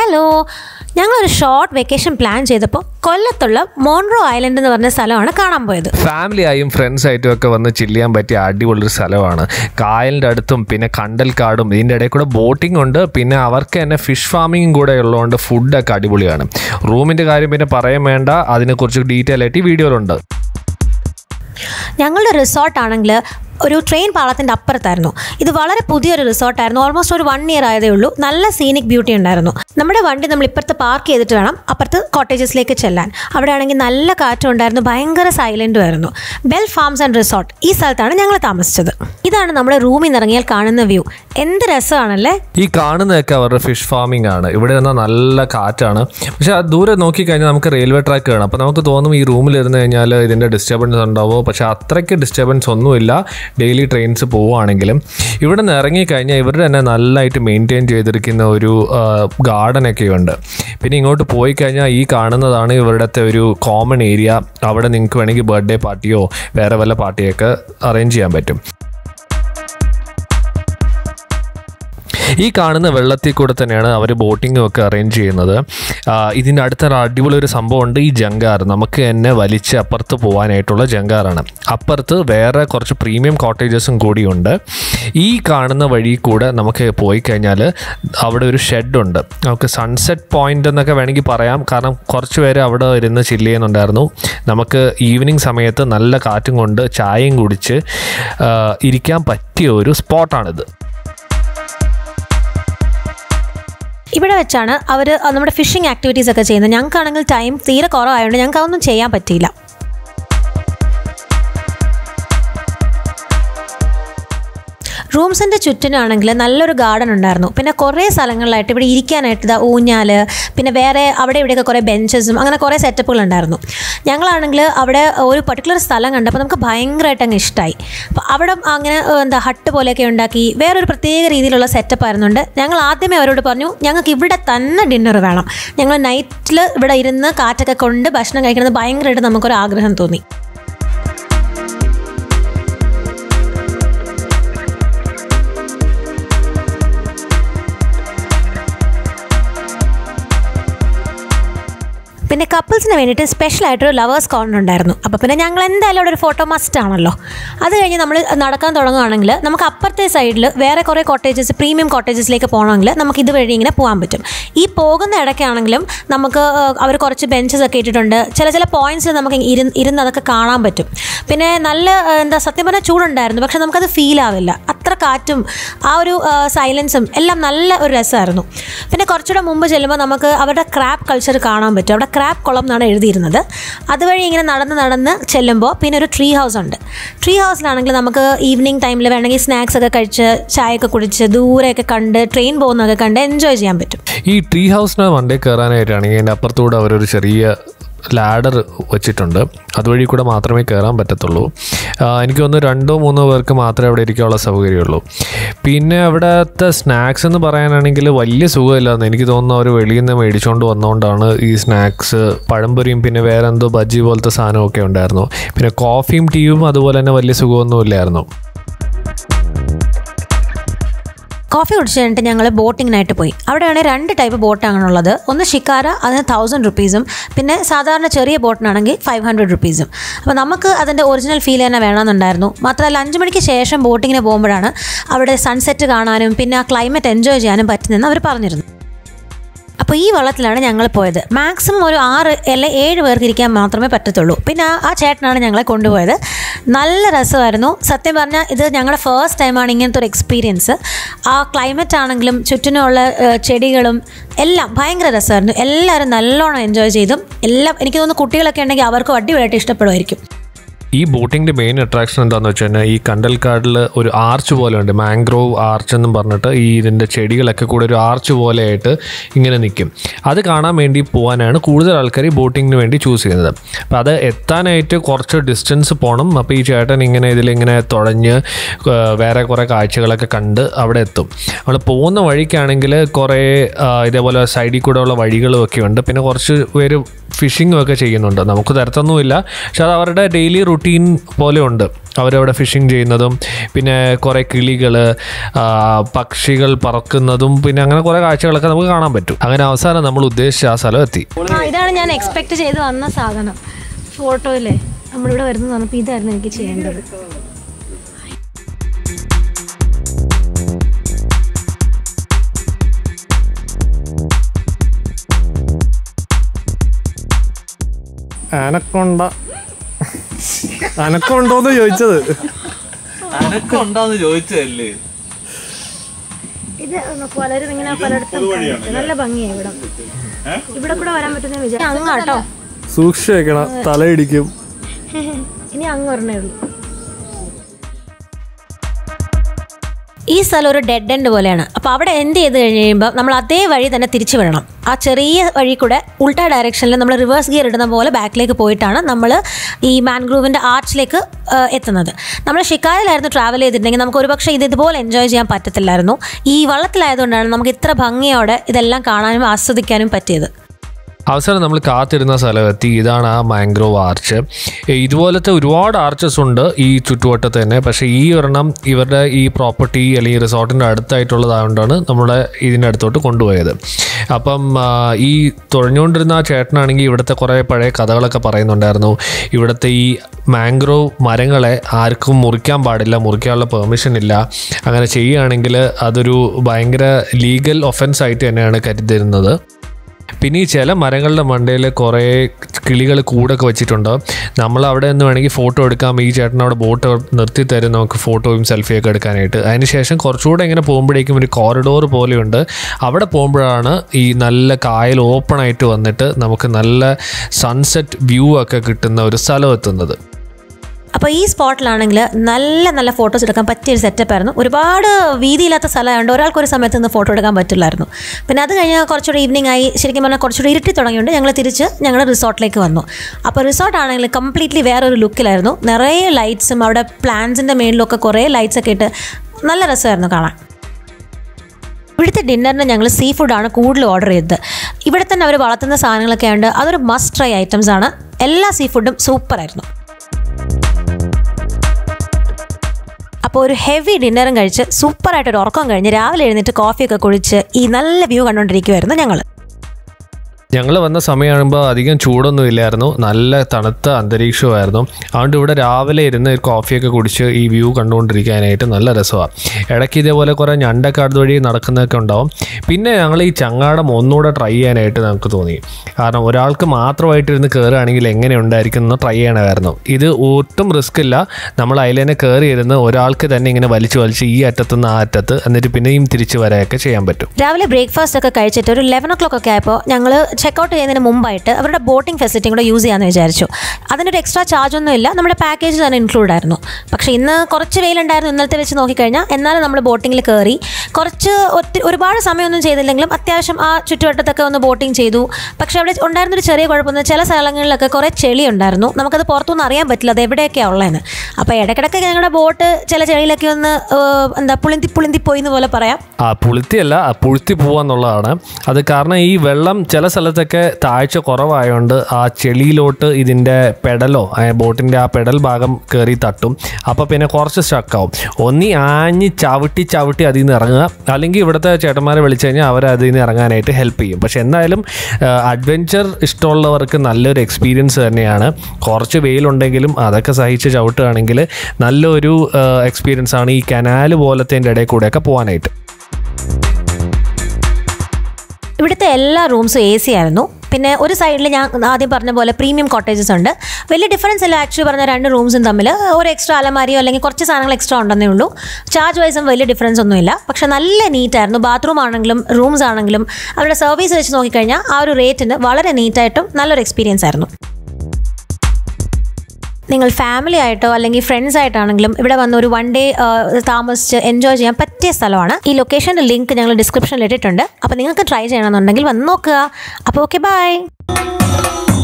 hello ഞങ്ങളൊരു short vacation plan ചെയ്തപ്പോൾ കൊല്ലത്തുള്ള മോൺറോ island എന്ന് പറഞ്ഞ സ്ഥലമാണ് കാണാൻ പോയത് ഫാമിലിയായും ഫ്രണ്ട്സായിട്ടും ഒക്കെ വന്ന് ചില്ല് ചെയ്യാൻ പറ്റിയ അടിപൊളി സ്ഥലമാണ് കായലിൻ്റെ അടുത്തും പിന്നെ കണ്ടൽക്കാടും ഇതിൻ്റെ ഇടയിൽ കൂടെ ബോട്ടിംഗ് ഉണ്ട് പിന്നെ അവർക്ക് തന്നെ ഫിഷ് ഫാമിങ്ങും കൂടെ ഉള്ളതുകൊണ്ട് ഫുഡൊക്കെ അടിപൊളിയാണ് റൂമിൻ്റെ കാര്യം പിന്നെ പറയാൻ വേണ്ട അതിനെക്കുറിച്ച് ഡീറ്റെയിൽ ആയിട്ട് ഈ വീഡിയോയിലുണ്ട് ഞങ്ങളുടെ റിസോർട്ട് ആണെങ്കിൽ ഒരു ട്രെയിൻ പാളത്തിൻ്റെ അപ്പുറത്തായിരുന്നു ഇത് വളരെ പുതിയൊരു റിസോർട്ടായിരുന്നു ഓൾമോസ്റ്റ് ഒരു വൺ ഇയർ ആയതേ ഉള്ളൂ നല്ല സീനിക് ബ്യൂട്ടി ഉണ്ടായിരുന്നു നമ്മുടെ വണ്ടി നമ്മൾ ഇപ്പുറത്ത് പാർക്ക് ചെയ്തിട്ട് വേണം അപ്പുറത്ത് കോട്ടേജസിലേക്ക് ചെല്ലാൻ അവിടെ ആണെങ്കിൽ നല്ല കാറ്റും ഉണ്ടായിരുന്നു ഭയങ്കര സൈലൻറ്റും ആയിരുന്നു ബെൽ ഫാംസ് ആൻഡ് റിസോർട്ട് ഈ സ്ഥലത്താണ് ഞങ്ങൾ താമസിച്ചത് ഇതാണ് നമ്മുടെ റൂമിൽ നിന്ന് ഇറങ്ങിയാൽ കാണുന്ന വ്യൂ എന്ത് രസമാണല്ലേ ഈ കാണുന്നതൊക്കെ അവരുടെ ഫിഷ് ഫാമിംഗ് ആണ് ഇവിടെ നിന്നാൽ നല്ല കാറ്റാണ് പക്ഷെ ആ ദൂരെ നോക്കിക്കഴിഞ്ഞാൽ നമുക്ക് റെയിൽവേ ട്രാക്ക് കാണാം അപ്പോൾ നമുക്ക് തോന്നും ഈ റൂമിൽ ഇരുന്ന് കഴിഞ്ഞാൽ ഇതിൻ്റെ ഡിസ്റ്റർബൻസ് ഉണ്ടാവോ പക്ഷെ അത്രയ്ക്ക് ഡിസ്റ്റർബൻസ് ഒന്നുമില്ല ഡെയിലി ട്രെയിൻസ് പോവുകയാണെങ്കിലും ഇവിടെ നിന്ന് ഇറങ്ങിക്കഴിഞ്ഞാൽ ഇവർ തന്നെ നല്ലതായിട്ട് മെയിൻറ്റെയിൻ ചെയ്തിരിക്കുന്ന ഒരു ഗാർഡനൊക്കെ ഉണ്ട് പിന്നെ ഇങ്ങോട്ട് പോയി കഴിഞ്ഞാൽ ഈ കാണുന്നതാണ് ഇവരുടത്തെ ഒരു കോമൺ ഏരിയ അവിടെ നിങ്ങൾക്ക് വേണമെങ്കിൽ ബർത്ത്ഡേ പാർട്ടിയോ വേറെ വല്ല പാർട്ടിയൊക്കെ അറേഞ്ച് ചെയ്യാൻ പറ്റും ഈ കാണുന്ന വെള്ളത്തിൽ കൂടെ തന്നെയാണ് അവർ ബോട്ടിങ്ങും ഒക്കെ അറേഞ്ച് ചെയ്യുന്നത് ആ, ഇതിൻ്റെ അടുത്തൊരു അടിപൊളി ഒരു സംഭവമുണ്ട് ഈ ജങ്കാർ നമുക്ക് തന്നെ വലിച്ച് അപ്പുറത്ത് പോകാനായിട്ടുള്ള ജങ്കാറാണ് അപ്പുറത്ത് വേറെ കുറച്ച് പ്രീമിയം കോട്ടേജസും കൂടിയുണ്ട് ഈ കാണുന്ന വഴി കൂടെ നമുക്ക് പോയി കഴിഞ്ഞാൽ അവിടെ ഒരു ഷെഡുണ്ട് നമുക്ക് സൺസെറ്റ് പോയിന്റ് എന്നൊക്കെ വേണമെങ്കിൽ പറയാം കാരണം കുറച്ച് പേര് അവിടെ ഇരുന്ന് ചില്ല് ചെയ്യുന്നുണ്ടായിരുന്നു നമുക്ക് ഈവനിങ് സമയത്ത് നല്ല കാറ്റും കൊണ്ട് ചായയും കുടിച്ച് ആ, ഇരിക്കാൻ പറ്റിയ ഒരു സ്പോട്ടാണിത് ഇവിടെ വെച്ചാണ് അവർ നമ്മുടെ ഫിഷിംഗ് ആക്ടിവിറ്റീസ് ഒക്കെ ചെയ്യുന്നത് ഞങ്ങൾക്കാണെങ്കിൽ ടൈം തീരെ കുറവായതുകൊണ്ട് ഞങ്ങൾക്ക് അതൊന്നും ചെയ്യാൻ പറ്റിയില്ല റൂംസിൻ്റെ ചുറ്റിനാണെങ്കിൽ നല്ലൊരു ഗാർഡൻ ഉണ്ടായിരുന്നു പിന്നെ കുറേ സ്ഥലങ്ങളിലായിട്ട് ഇവിടെ ഇരിക്കാനായിട്ട് ഇതാ ഊഞ്ഞാൽ പിന്നെ വേറെ അവിടെ ഇവിടെയൊക്കെ കുറേ ബെഞ്ചസും അങ്ങനെ കുറേ സെറ്റപ്പുകൾ ഉണ്ടായിരുന്നു ഞങ്ങളാണെങ്കിൽ അവിടെ ഒരു പർട്ടിക്കുലർ സ്ഥലം കണ്ടപ്പോൾ നമുക്ക് ഭയങ്കരമായിട്ട് അങ്ങ് ഇഷ്ടമായി അപ്പോൾ അവിടെ അങ്ങനെ ഏഹ്, എന്താ ഹട്ട് പോലെയൊക്കെ ഉണ്ടാക്കി വേറൊരു പ്രത്യേക രീതിയിലുള്ള സെറ്റപ്പ് ആയിരുന്നുണ്ട് ഞങ്ങൾ ആദ്യമേ അവരോട് പറഞ്ഞു ഞങ്ങൾക്ക് ഇവിടെ തന്നെ ഡിന്നർ വേണം ഞങ്ങൾ നൈറ്റിൽ ഇവിടെ ഇരുന്ന് കാറ്റൊക്കെ കൊണ്ട് ഭക്ഷണം കഴിക്കുന്നത് ഭയങ്കരമായിട്ട് നമുക്കൊരു ആഗ്രഹം തോന്നി പിന്നെ കപ്പിൾസിന് വേണ്ടിയിട്ട് സ്പെഷ്യൽ ആയിട്ടൊരു ലവേഴ്സ് കോർണർ ഉണ്ടായിരുന്നു അപ്പോൾ പിന്നെ ഞങ്ങൾ എന്തായാലും അവിടെ ഒരു ഫോട്ടോ മസ്റ്റ് ആണല്ലോ അത് കഴിഞ്ഞ് നമ്മൾ നടക്കാൻ തുടങ്ങുകയാണെങ്കിൽ നമുക്ക് അപ്പുറത്തെ സൈഡിൽ വേറെ കുറേ കോട്ടേജസ് പ്രീമിയം കോട്ടേജസിലേക്ക് പോകണമെങ്കിൽ നമുക്ക് ഇതുവഴി ഇങ്ങനെ പോകാൻ പറ്റും ഈ പോകുന്ന ഇടയ്ക്കാണെങ്കിലും നമുക്ക് അവർ കുറച്ച് ബെഞ്ചസ് ഒക്കെ ഇട്ടിട്ടുണ്ട് ചില ചില പോയിന്റ്സിൽ നമുക്ക് ഇരുന്ന് ഇരുന്ന് അതൊക്കെ കാണാൻ പറ്റും പിന്നെ നല്ല ആ, എന്താ സത്യം പറഞ്ഞാൽ ചൂടുണ്ടായിരുന്നു പക്ഷെ നമുക്കത് ഫീൽ ആവില്ല അത്ര കാറ്റും ആ ഒരു സൈലൻസും എല്ലാം നല്ല ഒരു രസമായിരുന്നു പിന്നെ കുറച്ചുകൂടെ മുമ്പ് ചെല്ലുമ്പോൾ നമുക്ക് അവരുടെ ക്രാപ്പ് കൾച്ചർ കാണാൻ പറ്റും അവിടെ ക്രാപ്പ് കുളം എന്നാണ് എഴുതിയിരുന്നത് അതുവഴി ഇങ്ങനെ നടന്ന് നടന്ന് ചെല്ലുമ്പോൾ പിന്നെ ഒരു ട്രീ ഹൗസ് ഉണ്ട് ട്രീ ഹൗസിലാണെങ്കിൽ നമുക്ക് ഈവനിങ് ടൈമിൽ വേണമെങ്കിൽ സ്നാക്സ് ഒക്കെ കഴിച്ച് ചായയൊക്കെ കുടിച്ച് ദൂരെയൊക്കെ കണ്ട് ട്രെയിൻ പോകുന്നതൊക്കെ കണ്ട് എൻജോയ് ചെയ്യാൻ പറ്റും ഈ ട്രീ ഹൗസിന് വണ്ടേ കയറാനായിട്ടാണെങ്കിൽ അതിൻ്റെ അപ്പുറത്തൂടെ അവരൊരു ചെറിയ ലാഡർ വെച്ചിട്ടുണ്ട് അതുവഴി കൂടെ മാത്രമേ കയറാൻ പറ്റത്തുള്ളൂ ആ, എനിക്ക് തോന്നുന്നു രണ്ടോ മൂന്നോ പേർക്ക് മാത്രമേ അവിടെ ഇരിക്കാനുള്ള സൗകര്യമുള്ളൂ പിന്നെ അവിടുത്തെ സ്നാക്സ് എന്ന് പറയാനാണെങ്കിൽ വലിയ സുഖമില്ലാന്ന് എനിക്ക് തോന്നുന്നു അവർ വെളിയിൽ നിന്ന് മേടിച്ചുകൊണ്ട് വന്നുകൊണ്ടാണ് ഈ സ്നാക്സ് പഴംപൊരിയും പിന്നെ വേറെ എന്തോ ബജ്ജി പോലത്തെ സാധനമൊക്കെ ഉണ്ടായിരുന്നു പിന്നെ കോഫിയും ടീയും അതുപോലെ തന്നെ വലിയ സുഖമൊന്നും ഇല്ലായിരുന്നു കോഫി കുടിച്ച് കഴിഞ്ഞിട്ട് ഞങ്ങൾ ബോട്ടിങ്ങിനായിട്ട് പോയി അവിടെയാണെങ്കിൽ രണ്ട് ടൈപ്പ് ബോട്ടാണുള്ളത് ഒന്ന് ഷിക്കാര അതിന് തൗസൻഡ് റുപ്പീസും പിന്നെ സാധാരണ ചെറിയ ബോട്ടിനാണെങ്കിൽ ഫൈവ് ഹൺഡ്രഡ് റുപ്പീസും അപ്പോൾ നമുക്ക് അതിൻ്റെ ഒറിജിനൽ ഫീൽ തന്നെ വേണമെന്നുണ്ടായിരുന്നു മാത്രമല്ല അഞ്ച് മണിക്ക് ശേഷം ബോട്ടിങ്ങിന് പോകുമ്പോഴാണ് അവിടെ സൺസെറ്റ് കാണാനും പിന്നെ ആ ക്ലൈമറ്റ് എൻജോയ് ചെയ്യാനും പറ്റുന്നതെന്ന് അവർ പറഞ്ഞിരുന്നു അപ്പോൾ ഈ വള്ളത്തിലാണ് ഞങ്ങൾ പോയത് മാക്സിമം ഒരു ആറ് അല്ലെ ഏഴ് പേർക്ക് ഇരിക്കാൻ മാത്രമേ പറ്റത്തുള്ളൂ പിന്നെ ആ- ആ ചേട്ടനാണ് ഞങ്ങളെ കൊണ്ടുപോയത് നല്ല രസമായിരുന്നു സത്യം പറഞ്ഞാൽ ഇത് ഞങ്ങളുടെ ഫസ്റ്റ് ടൈമാണ് ഇങ്ങനത്തെ ഒരു എക്സ്പീരിയൻസ് ആ ക്ലൈമറ്റ് ആണെങ്കിലും ചുറ്റിനുമുള്ള ഏഹ്, ചെടികളും എല്ലാം ഭയങ്കര രസമായിരുന്നു എല്ലാവരും നല്ലോണം എൻജോയ് ചെയ്തും എല്ലാം എനിക്ക് തോന്നുന്നു കുട്ടികളൊക്കെ ഉണ്ടെങ്കിൽ അവർക്കും അടിപൊളിയായിട്ട് ഇഷ്ടപ്പെടുമായിരിക്കും ഈ ബോട്ടിങ്ങിൻ്റെ മെയിൻ അട്രാക്ഷൻ എന്താണെന്ന് വെച്ച് കഴിഞ്ഞാൽ ഈ കണ്ടൽക്കാടിൽ ഒരു ആർച്ച് പോലെ ഉണ്ട് മാംഗ്രോവ് ആർച്ച് എന്നും പറഞ്ഞിട്ട് ഈ ഇതിൻ്റെ ചെടികളൊക്കെ കൂടെ ഒരു ആർച്ച് പോലെയായിട്ട് ഇങ്ങനെ നിൽക്കും അത് കാണാൻ വേണ്ടി പോകാനാണ് കൂടുതൽ ആൾക്കാർ ഈ ബോട്ടിങ്ങിന് വേണ്ടി ചൂസ് ചെയ്യുന്നത് അപ്പോൾ അത് എത്താനായിട്ട് കുറച്ച് ഡിസ്റ്റൻസ് പോകണം അപ്പോൾ ഈ ചേട്ടൻ ഇങ്ങനെ ഇതിലിങ്ങനെ തുഴഞ്ഞ് ആ, വേറെ കുറേ കാഴ്ചകളൊക്കെ കണ്ട് അവിടെ എത്തും നമ്മൾ പോകുന്ന വഴിക്കാണെങ്കിൽ കുറേ ആ, ഇതേപോലെ സൈഡിൽ കൂടെ ഉള്ള വഴികളും ഒക്കെ ഉണ്ട് പിന്നെ കുറച്ച് പേര് ഫിഷിങ്ങും ഒക്കെ ചെയ്യുന്നുണ്ട് നമുക്ക് തരത്തൊന്നുമില്ല പക്ഷെ അത് അവരുടെ ഡെയിലി റുട്ടീൻ റൂട്ടീൻ പോലെ ഉണ്ട് അവരവിടെ ഫിഷിംഗ് ചെയ്യുന്നതും പിന്നെ കുറേ കിളികൾ പക്ഷികൾ പറക്കുന്നതും പിന്നെ അങ്ങനെ കുറേ കാഴ്ചകളൊക്കെ നമുക്ക് കാണാൻ പറ്റും അങ്ങനെ അവസാനം നമ്മൾ ഉദ്ദേശിച്ച ആ സ്ഥലം എത്തി ആ ഇതാണ് ഞാൻ എക്സ്പെക്ട് ചെയ്ത് വന്ന സാധനം ഫോട്ടോയിലെ നമ്മളിവിടെ വരുന്നത് പറഞ്ഞപ്പോൾ ഇതായിരുന്നു എനിക്ക് ചെയ്യേണ്ടത് അനക്കൊണ്ട അനക്കൊണ്ടോന്ന് ചോദിച്ചത് അനക്കുണ്ടോന്ന് ചോദിച്ചതല്ലേ ഇത് പലരും ഇങ്ങനെ പലയിടത്തും കണ്ടിട്ട് നല്ല ഭംഗിയായി ഇവിടെ ഇവിടെ കൂടെ വരാൻ പറ്റുന്ന വിചാരം അങ്ങാട്ടോ സൂക്ഷിച്ച് വെക്കണം തലയിടിക്കും ഇനി അങ്ങ് പറഞ്ഞേ ഉള്ളൂ ഈ സ്ഥലം ഒരു ഡെഡ് എൻഡ് പോലെയാണ് അപ്പോൾ അവിടെ എന്ത് ചെയ്ത് കഴിഞ്ഞ് കഴിയുമ്പോൾ നമ്മൾ അതേ വഴി തന്നെ തിരിച്ചു വിടണം ആ ചെറിയ വഴി കൂടെ ഉൾട്ടാ ഡയറക്ഷനിൽ നമ്മൾ റിവേഴ്സ് ഗിയർ ഇടുന്ന പോലെ ബാക്കിലേക്ക് പോയിട്ടാണ് നമ്മൾ ഈ മാൻഗ്രൂവിൻ്റെ ആർച്ചിലേക്ക് എത്തുന്നത് നമ്മൾ ഷിക്കാരിലായിരുന്നു ട്രാവൽ ചെയ്തിട്ടുണ്ടെങ്കിൽ നമുക്ക് ഒരുപക്ഷെ ഇത് ഇതുപോലെ എൻജോയ് ചെയ്യാൻ പറ്റത്തില്ലായിരുന്നു ഈ വള്ളത്തിലായതുകൊണ്ടാണ് നമുക്ക് ഇത്ര ഭംഗിയോടെ ഇതെല്ലാം കാണാനും ആസ്വദിക്കാനും പറ്റിയത് അവസാനം നമ്മൾ കാത്തിരുന്ന സ്ഥലമെത്തി ഇതാണ് ആ മാംഗ്രോവ് ആർച്ച് ഇതുപോലത്തെ ഒരുപാട് ആർച്ചസ് ഉണ്ട് ഈ ചുറ്റുവട്ടത്ത് തന്നെ പക്ഷേ ഈ ഒരെണ്ണം ഇവരുടെ ഈ പ്രോപ്പർട്ടി അല്ലെങ്കിൽ റിസോർട്ടിൻ്റെ അടുത്തായിട്ടുള്ളതായതുകൊണ്ടാണ് നമ്മളെ ഇതിൻ്റെ അടുത്തോട്ട് കൊണ്ടുപോയത് അപ്പം ആ, ഈ തുഴഞ്ഞുകൊണ്ടിരുന്ന ആ ചേട്ടനാണെങ്കിൽ ഇവിടുത്തെ കുറേ പഴയ കഥകളൊക്കെ പറയുന്നുണ്ടായിരുന്നു ഇവിടുത്തെ ഈ മാംഗ്രോവ് മരങ്ങളെ ആർക്കും മുറിക്കാൻ പാടില്ല മുറിക്കാനുള്ള പെർമിഷൻ ഇല്ല അങ്ങനെ ചെയ്യുകയാണെങ്കിൽ അതൊരു ഭയങ്കര ലീഗൽ ഒഫൻസ് ആയിട്ട് തന്നെയാണ് കരുതിരുന്നത് പിന്നെ ഈ ചില മരങ്ങളുടെ മണ്ടയിൽ കുറേ കിളികൾ കൂടൊക്കെ വെച്ചിട്ടുണ്ട് നമ്മൾ അവിടെ നിന്ന് വേണമെങ്കിൽ ഫോട്ടോ എടുക്കാം ഈ ചേട്ടൻ അവിടെ ബോട്ട് നിർത്തി തരും നമുക്ക് ഫോട്ടോയും സെൽഫിയൊക്കെ എടുക്കാനായിട്ട് അതിനുശേഷം കുറച്ചുകൂടെ ഇങ്ങനെ പോകുമ്പോഴേക്കും ഒരു കോറിഡോർ പോലെയുണ്ട് അവിടെ പോകുമ്പോഴാണ് ഈ നല്ല കായൽ ഓപ്പൺ ആയിട്ട് വന്നിട്ട് നമുക്ക് നല്ല സൺസെറ്റ് വ്യൂ ഒക്കെ കിട്ടുന്ന ഒരു സ്ഥലം എത്തുന്നത് അപ്പോൾ ഈ സ്പോട്ടിലാണെങ്കിൽ നല്ല നല്ല ഫോട്ടോസ് എടുക്കാൻ പറ്റിയൊരു സെറ്റപ്പ് ആയിരുന്നു ഒരുപാട് വീതിയില്ലാത്ത സ്ഥലമായതുകൊണ്ട് ഒരാൾക്ക് ഒരു സമയത്ത് നിന്ന് ഫോട്ടോ എടുക്കാൻ പറ്റില്ലായിരുന്നു പിന്നെ അത് കഴിഞ്ഞ് കുറച്ചുകൂടി ഈവനിങ് ആയി ശരിക്കും പറഞ്ഞാൽ കുറച്ചുകൂടി ഇരുട്ടി തുടങ്ങിയുണ്ട് ഞങ്ങൾ തിരിച്ച് ഞങ്ങൾ റിസോർട്ടിലേക്ക് വന്നു അപ്പോൾ റിസോർട്ട് ആണെങ്കിൽ കംപ്ലീറ്റ്ലി വേറൊരു ലുക്കിലായിരുന്നു നിറയെ ലൈറ്റ്സും അവിടെ പ്ലാന്റ്സിൻ്റെ മേളിലൊക്കെ കുറേ ലൈറ്റ്സ് ഒക്കെ ഇട്ട് നല്ല രസമായിരുന്നു കാണാൻ ഇവിടുത്തെ ഡിന്നറിന് ഞങ്ങൾ സീ ഫുഡാണ് കൂടുതൽ ഓർഡർ ചെയ്തത് ഇവിടെ തന്നെ അവർ വളർത്തുന്ന സാധനങ്ങളൊക്കെ ഉണ്ട് അതൊരു മസ്റ്റ് ട്രൈ ഐറ്റംസ് ആണ് എല്ലാ സീ ഫുഡും സൂപ്പറായിരുന്നു അപ്പോൾ ഒരു ഹെവി ഡിന്നറും കഴിച്ച് സൂപ്പറായിട്ടൊരു ഉറക്കം കഴിഞ്ഞ് രാവിലെ എഴുന്നേറ്റ് കോഫിയൊക്കെ കുടിച്ച് ഈ നല്ല വ്യൂ കണ്ടുകൊണ്ടിരിക്കുമായിരുന്നു ഞങ്ങൾ ഞങ്ങൾ വന്ന സമയമാകുമ്പോൾ അധികം ചൂടൊന്നും ഇല്ലായിരുന്നു നല്ല തണുത്ത അന്തരീക്ഷമായിരുന്നു അതുകൊണ്ട് ഇവിടെ രാവിലെ ഇരുന്ന് കോഫിയൊക്കെ കുടിച്ച് ഈ വ്യൂ കണ്ടുകൊണ്ടിരിക്കാനായിട്ട് നല്ല രസമാണ് ഇടയ്ക്ക് ഇതേപോലെ കുറേ ഞണ്ടൊക്കെ അതുവഴി നടക്കുന്നതൊക്കെ ഉണ്ടാവും പിന്നെ ഞങ്ങൾ ഈ ചങ്ങാടം ഒന്നുകൂടെ ട്രൈ ചെയ്യാനായിട്ട് നമുക്ക് തോന്നി കാരണം ഒരാൾക്ക് മാത്രമായിട്ടിരുന്ന് കയറുകയാണെങ്കിൽ എങ്ങനെ ഉണ്ടായിരിക്കും എന്ന് ട്രൈ ചെയ്യണമായിരുന്നു ഇത് ഒട്ടും റിസ്ക് ഇല്ല നമ്മൾ അതിൽ തന്നെ കയറി ഇരുന്ന് ഒരാൾക്ക് തന്നെ ഇങ്ങനെ വലിച്ചു വലിച്ച് ഈ അറ്റത്തുനിന്ന് ആ അറ്റത്ത് എന്നിട്ട് പിന്നെയും തിരിച്ചു വരാനൊക്കെ ചെയ്യാൻ പറ്റും രാവിലെ ബ്രേക്ക്ഫാസ്റ്റ് ഒക്കെ കഴിച്ചിട്ട് ഒരു ലെവൻ ഒ ക്ലോക്ക് ഒക്കെ ആയപ്പോൾ ഞങ്ങൾ ചെക്കൗട്ട് ചെയ്യുന്നതിന് മുമ്പായിട്ട് അവരുടെ ബോട്ടിംഗ് ഫെസിലിറ്റിയും കൂടെ യൂസ് ചെയ്യാമെന്ന് വിചാരിച്ചു അതിനൊരു എക്സ്ട്രാ ചാർജ് ഒന്നും ഇല്ല നമ്മുടെ പാക്കേജ് തന്നെ ഇൻക്ലൂഡ് ആയിരുന്നു പക്ഷേ ഇന്ന് കുറച്ച് വെയിലുണ്ടായിരുന്നു ഇന്നലത്തെ വെച്ച് നോക്കിക്കഴിഞ്ഞാൽ എന്നാലും നമ്മൾ ബോട്ടിങ്ങിൽ കയറി കുറച്ച് ഒത്തിരി ഒരുപാട് സമയമൊന്നും ചെയ്തില്ലെങ്കിലും അത്യാവശ്യം ആ ചുറ്റുവട്ടത്തൊക്കെ ഒന്ന് ബോട്ടിംഗ് ചെയ്തു പക്ഷേ അവിടെ ഉണ്ടായിരുന്നൊരു ചെറിയ കുഴപ്പമെന്ന് ചില സ്ഥലങ്ങളിലൊക്കെ കുറേ ചെളി ഉണ്ടായിരുന്നു നമുക്കത് പുറത്തുനിന്ന് അറിയാൻ പറ്റില്ല അത് എവിടെയൊക്കെയാണ് ഉള്ളതെന്ന് അപ്പോൾ ഇടയ്ക്കിടയ്ക്ക് ഞങ്ങളുടെ ബോട്ട് ചില ചെളിയിലൊക്കെ ഒന്ന് ഏഹ്, എന്താ പുളിന്തി പുളിന്തി പോയി എന്ന് പോലെ പറയാം ആ പുളുത്തിയല്ല ആ പുളുത്തി പോവാന്നുള്ളതാണ് അത് കാരണം ഈ വെള്ളം ചില സ്ഥലത്തൊക്കെ താഴ്ച കുറവായതുകൊണ്ട് ആ ചെളിയിലോട്ട് ഇതിൻ്റെ പെഡലോ ആ ബോട്ടിൻ്റെ ആ പെഡൽ ഭാഗം കയറി തട്ടും അപ്പോൾ പിന്നെ കുറച്ച് സ്റ്റക്കാവും ഒന്നി ആഞ്ഞ് ചവിട്ടി ചവിട്ടി അതിൽ നിന്ന് ഇറങ്ങുക അല്ലെങ്കിൽ ഇവിടുത്തെ ചേട്ടന്മാരെ വിളിച്ചു കഴിഞ്ഞാൽ അവർ അതിൽ നിന്ന് ഇറങ്ങാനായിട്ട് ഹെൽപ്പ് ചെയ്യും പക്ഷെ എന്തായാലും അഡ്വഞ്ചർ ഇഷ്ടമുള്ളവർക്ക് നല്ലൊരു എക്സ്പീരിയൻസ് തന്നെയാണ് കുറച്ച് വെയിലുണ്ടെങ്കിലും അതൊക്കെ സഹിച്ച് ചവിട്ടുകയാണെങ്കിൽ നല്ലൊരു എക്സ്പീരിയൻസ് ആണ് ഈ കനാല് പോലത്തെ ഇടയിൽ കൂടെയൊക്കെ പോകാനായിട്ട് ഇവിടുത്തെ എല്ലാ റൂംസും എ സി ആയിരുന്നു പിന്നെ ഒരു സൈഡിൽ ഞാൻ ആദ്യം പറഞ്ഞ പോലെ പ്രീമിയം കോട്ടേജസ് ഉണ്ട് വലിയ ഡിഫറൻസ് ഇല്ല ആക്ച്വലി പറഞ്ഞ രണ്ട് റൂംസും തമ്മിൽ ഒരു എക്സ്ട്രാ അലമാരിയോ അല്ലെങ്കിൽ കുറച്ച് സാധനങ്ങൾ എക്സ്ട്രാ ഉണ്ടെന്നേ ഉള്ളൂ ചാർജ് വൈസും വലിയ ഡിഫറൻസ് ഒന്നുമില്ല പക്ഷെ നല്ല നീറ്റായിരുന്നു ബാത്റൂം ആണെങ്കിലും റൂംസ് ആണെങ്കിലും അവരുടെ സർവീസ് വെച്ച് നോക്കിക്കഴിഞ്ഞാൽ ആ ഒരു റേറ്റിന് വളരെ നീറ്റായിട്ടും നല്ലൊരു എക്സ്പീരിയൻസ് ആയിരുന്നു നിങ്ങൾ ഫാമിലി ആയിട്ടോ അല്ലെങ്കിൽ ഫ്രണ്ട്സ് ആയിട്ടാണെങ്കിലും ഇവിടെ വന്ന് ഒരു വൺ ഡേ താമസിച്ച് എൻജോയ് ചെയ്യാൻ പറ്റിയ സ്ഥലമാണ് ഈ ലൊക്കേഷൻ്റെ ലിങ്ക് ഞങ്ങൾ ഡിസ്ക്രിപ്ഷനിൽ ഇട്ടിട്ടുണ്ട് അപ്പോൾ നിങ്ങൾക്ക് ട്രൈ ചെയ്യണമെന്നുണ്ടെങ്കിൽ വന്ന് നോക്കുക അപ്പോൾ ഓക്കെ ബൈ